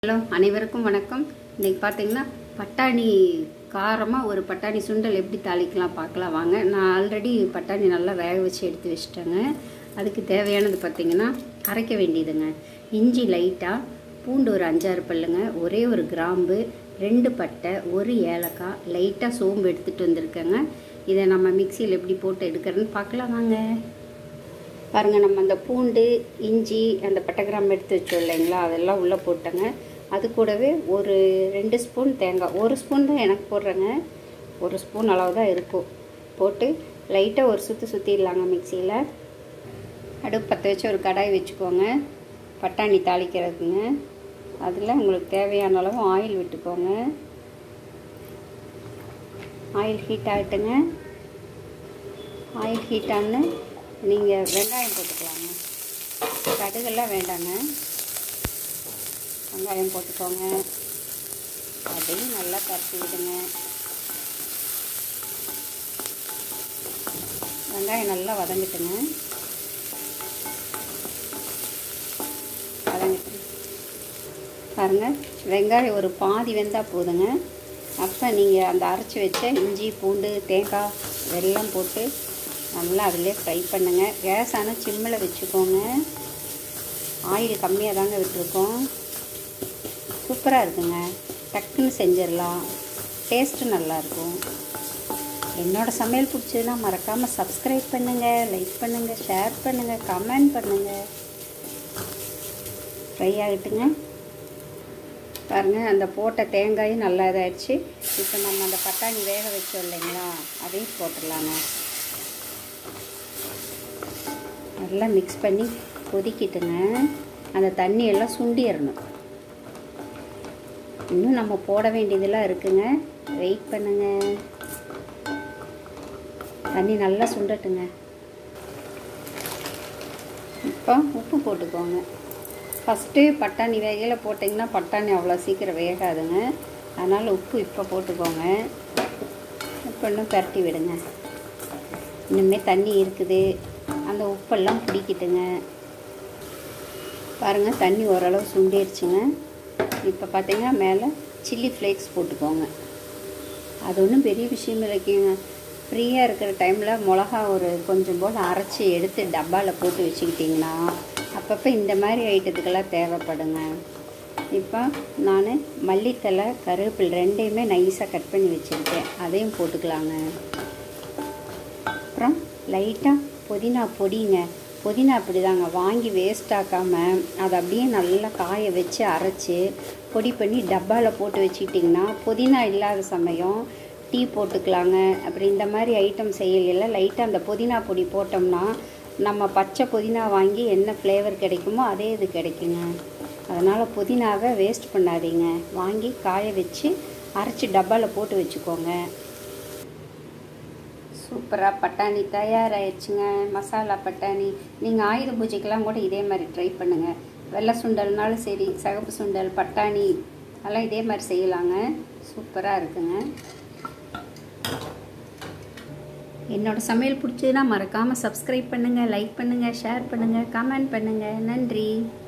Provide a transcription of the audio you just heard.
hello அனைவருக்கும் வணக்கம் இன்னைக்கு பார்த்தீங்கன்னா பட்டாணி காரமாக ஒரு பட்டாணி சுண்டல் எப்படி தாளிக்கலாம் பார்க்கலாம் வாங்க நான் ஆல்ரெடி பட்டாணி நல்லா வேக வச்சு எடுத்து வச்சிட்டேங்க அதுக்கு தேவையானது பார்த்தீங்கன்னா அரைக்க வேண்டியதுங்க இஞ்சி லைட்டாக பூண்டு ஒரு அஞ்சாறு பல்லுங்க ஒரே ஒரு கிராம்பு ரெண்டு பட்டை ஒரு ஏலக்காய் லைட்டாக சோம்பு எடுத்துகிட்டு வந்திருக்கேங்க இதை நம்ம மிக்சியில் எப்படி போட்டு எடுக்கிறதுன்னு பார்க்கலாம் வாங்க பாருங்கள் நம்ம அந்த பூண்டு இஞ்சி அந்த பட்டை கிராம்பு எடுத்து வச்சோம் இல்லைங்களா அதெல்லாம் உள்ளே போட்டேங்க அது கூடவே ஒரு ரெண்டு ஸ்பூன் தேங்காய் ஒரு ஸ்பூன் தான் எனக்கு போடுறேங்க ஒரு ஸ்பூன் அளவு தான் இருக்கும் போட்டு லைட்டாக ஒரு சுற்றி சுற்றிடலாங்க மிக்சியில் அடுப்பு பற்ற வச்சு ஒரு கடாய் வச்சுக்கோங்க பட்டாணி தாளிக்கிறதுங்க அதில் உங்களுக்கு தேவையான அளவு ஆயில் விட்டுக்கோங்க ஆயில் ஹீட் ஆகிட்டுங்க ஆயில் ஹீட் ஆனு நீங்கள் வெங்காயம் போட்டுக்கலாங்க கடுகெல்லாம் வேண்டாங்க வெங்காயம் போட்டுக்கோங்க அதையும் நல்லா பரட்டி விடுங்க வெங்காயம் நல்லா வதங்கிட்டுங்க வதங்கிட்டு பாருங்கள் வெங்காயம் ஒரு பாதி வெந்தால் போதுங்க அப்போ நீங்கள் அந்த அரைச்சி வச்ச இஞ்சி பூண்டு தேங்காய் வெல்லம் போட்டு நல்லா அதிலே ஃப்ரை பண்ணுங்கள் கேஸ் ஆனால் சிம்மில் வச்சுக்கோங்க ஆயில் கம்மியாக தாங்க விட்டுருக்கோம் சூப்பராக இருக்குங்க டக்குன்னு செஞ்சிடலாம் டேஸ்ட்டு நல்லாயிருக்கும் என்னோடய சமையல் பிடிச்சதுன்னா மறக்காமல் சப்ஸ்கிரைப் பண்ணுங்கள் லைக் பண்ணுங்கள் ஷேர் பண்ணுங்கள் கமெண்ட் பண்ணுங்கள் ஃப்ரை ஆகிட்டுங்க பாருங்கள் அந்த போட்ட தேங்காயும் நல்லா இதாகிடுச்சு இப்போ நம்ம அந்த பட்டாணி வேக வச்சோம் இல்லைங்களா அதையும் போட்டுடலாங்க நல்லா மிக்ஸ் பண்ணி கொதிக்கிட்டுங்க அந்த தண்ணியெல்லாம் சுண்டிடணும் இன்னும் நம்ம போட வேண்டியதெல்லாம் இருக்குங்க வெயிட் பண்ணுங்க தண்ணி நல்லா சுண்டட்டுங்க இப்போ உப்பு போட்டுக்கோங்க ஃபஸ்ட்டு பட்டாணி வேகையில் போட்டிங்கன்னா பட்டாணி அவ்வளோ சீக்கிரம் வேகாதுங்க அதனால் உப்பு இப்போ போட்டுக்கோங்க இப்போ இன்னும் பரட்டி விடுங்க இன்னுமே தண்ணி இருக்குது அந்த உப்பெல்லாம் பிடிக்கிட்டுங்க பாருங்கள் தண்ணி ஓரளவு சுண்டிருச்சுங்க இப்போ பார்த்தீங்கன்னா மேலே சில்லி ஃப்ளேக்ஸ் போட்டுக்கோங்க அது ஒன்றும் பெரிய விஷயம் இல்லைக்குங்க ஃப்ரீயாக இருக்கிற டைமில் மிளகா ஒரு கொஞ்சம் போல் அரைச்சி எடுத்து டப்பாவில் போட்டு வச்சுக்கிட்டிங்கன்னா அப்பப்போ இந்த மாதிரி ஐட்டத்துக்கெல்லாம் தேவைப்படுங்க இப்போ நான் மல்லித்தலை கருவேப்பில் ரெண்டையுமே நைஸாக கட் பண்ணி வச்சுருக்கேன் அதையும் போட்டுக்கலாங்க அப்புறம் லைட்டாக புதினா பொடிங்க புதினா அப்படி தாங்க வாங்கி வேஸ்ட் ஆக்காமல் அதை அப்படியே நல்லா காய வச்சு அரைச்சி பொடி பண்ணி டப்பாவில் போட்டு வச்சுக்கிட்டிங்கன்னா புதினா இல்லாத சமயம் டீ போட்டுக்கலாங்க அப்படி இந்த மாதிரி ஐட்டம் செய்யலையில் லைட்டாக அந்த புதினா பொடி போட்டோம்னா நம்ம பச்சை புதினா வாங்கி என்ன ஃப்ளேவர் கிடைக்குமோ அதே இது கிடைக்குங்க அதனால் புதினாவை வேஸ்ட் பண்ணாதீங்க வாங்கி காய வச்சு அரைச்சி டப்பாவில் போட்டு வச்சுக்கோங்க சூப்பராக பட்டாணி தயாராகிடுச்சுங்க மசாலா பட்டாணி நீங்கள் ஆயுத பூஜைக்கெல்லாம் கூட இதே மாதிரி ட்ரை பண்ணுங்கள் வெள்ளை சுண்டல்னாலும் சரி சகப்பு சுண்டல் பட்டாணி அதெல்லாம் இதே மாதிரி செய்யலாங்க சூப்பராக இருக்குங்க என்னோடய சமையல் பிடிச்சதுன்னா மறக்காமல் சப்ஸ்கிரைப் பண்ணுங்கள் லைக் பண்ணுங்கள் ஷேர் பண்ணுங்கள் கமெண்ட் பண்ணுங்கள் நன்றி